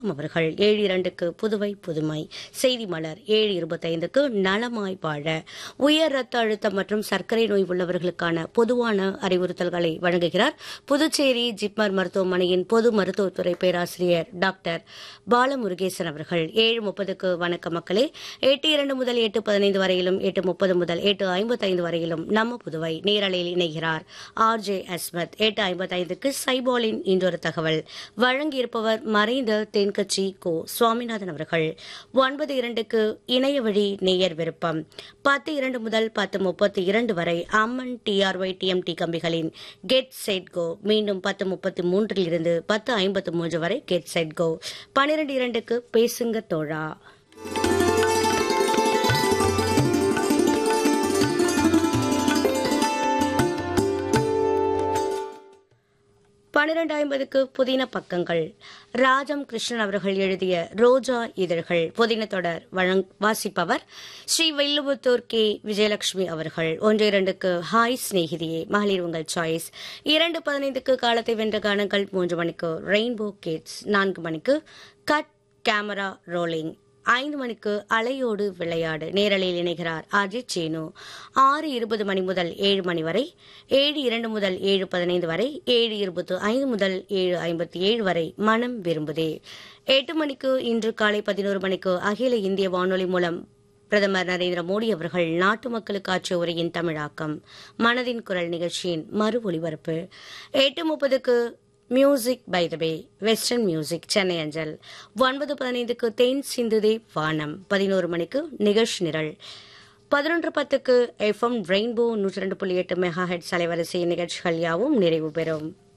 அவர்கள் ஏழு இரண்டுக்கு புதுவை புதுமை செய்தி மலர் ஏழு இருபத்தைந்துக்கு நலமாய் வாழ உயர் ரத்த அழுத்தம் மற்றும் சர்க்கரை நோய் உள்ளவர்களுக்கான பொதுவான அறிவுறுத்தல்களை வழங்குகிறார் புதுச்சேரி ஜிப்மர் மருத்துவமனையின் பொது மருத்துவத்துறை பேராசிரியர் டாக்டர் பாலமுருகேசன் அவர்கள் ஏழு முப்பதுக்கு வணக்க மக்களே எட்டு இரண்டு முதல் எட்டு பதினைந்து வரையிலும் எட்டு முப்பது முதல் எட்டு ஐம்பத்தைந்து வரையிலும் நம்ம புதுவை நேரலையில் இணைகிறார் ஆர் ஜே அஸ்மத் எட்டு ஐம்பத்தைந்துக்கு சைபாலின் இன்றொரு தகவல் வழங்கியிருப்பவர் மறைந்த தென்கட்சி கோ சுவாமிநாதன் அவர்கள் ஒன்பது இரண்டுக்கு இணைய வழி நேயர் விருப்பம் பத்து இரண்டு முதல் பத்து முப்பத்தி இரண்டு வரை அம்மன் டிஆர்ஒய் டிஎம்டி கம்பிகளின் கெட் செட் கோ மீண்டும் பத்து முப்பத்தி மூன்றில் இருந்து பத்து ஐம்பத்து மூன்று வரை கெட் செட் கோ பனிரெண்டு இரண்டுக்கு பேசுங்க தோழா பனிரெண்டு ஐம்பதுக்கு புதின பக்கங்கள் ராஜம் கிருஷ்ணன் அவர்கள் எழுதிய ரோஜா இதழ்கள் புதின தொடர் வழங் வாசிப்பவர் ஸ்ரீ வில்லுபுத்தூர் கே விஜயலட்சுமி அவர்கள் ஒன்று இரண்டுக்கு ஹாய் சிநேகிதியே மகளிர் உங்கள் சாய்ஸ் இரண்டு பதினைந்துக்கு காலத்தை வென்ற கானங்கள் மூன்று மணிக்கு ரெயின்போ கிட்ஸ் நான்கு மணிக்கு கட் கேமரா ரோலிங் ஐந்து மணிக்கு அலையோடு விளையாடு நேரலையில் இணைகிறார் அஜித் சேனு ஆறு இருபது மணி முதல் ஏழு மணி வரை ஏழு இரண்டு முதல் ஏழு பதினைந்து வரை ஏழு இருபத்து ஐந்து முதல் ஏழு ஐம்பத்தி ஏழு வரை மனம் விரும்புதே எட்டு மணிக்கு இன்று காலை பதினோரு மணிக்கு அகில இந்திய வானொலி மூலம் பிரதமர் நரேந்திர மோடி அவர்கள் நாட்டு மக்களுக்கு ஆற்றிய உரையின் தமிழாக்கம் மனதின் குரல் நிகழ்ச்சியின் மறு ஒலிபரப்பு எட்டு முப்பதுக்கு music by the bay western music Chennai அஞ்சல் ஒன்பது பதினைந்துக்கு தேன் சிந்துதே வானம் பதினோரு மணிக்கு நிகழ்ச்சி நிரல் பதினொன்று பத்துக்கு எஃப்எம் ரெயின்போ நூற்றி ரெண்டு புள்ளி எட்டு மெகா ஹெட் அலைவரிசை நிகழ்ச்சிகள் யாவும் நிறைவு பெறும்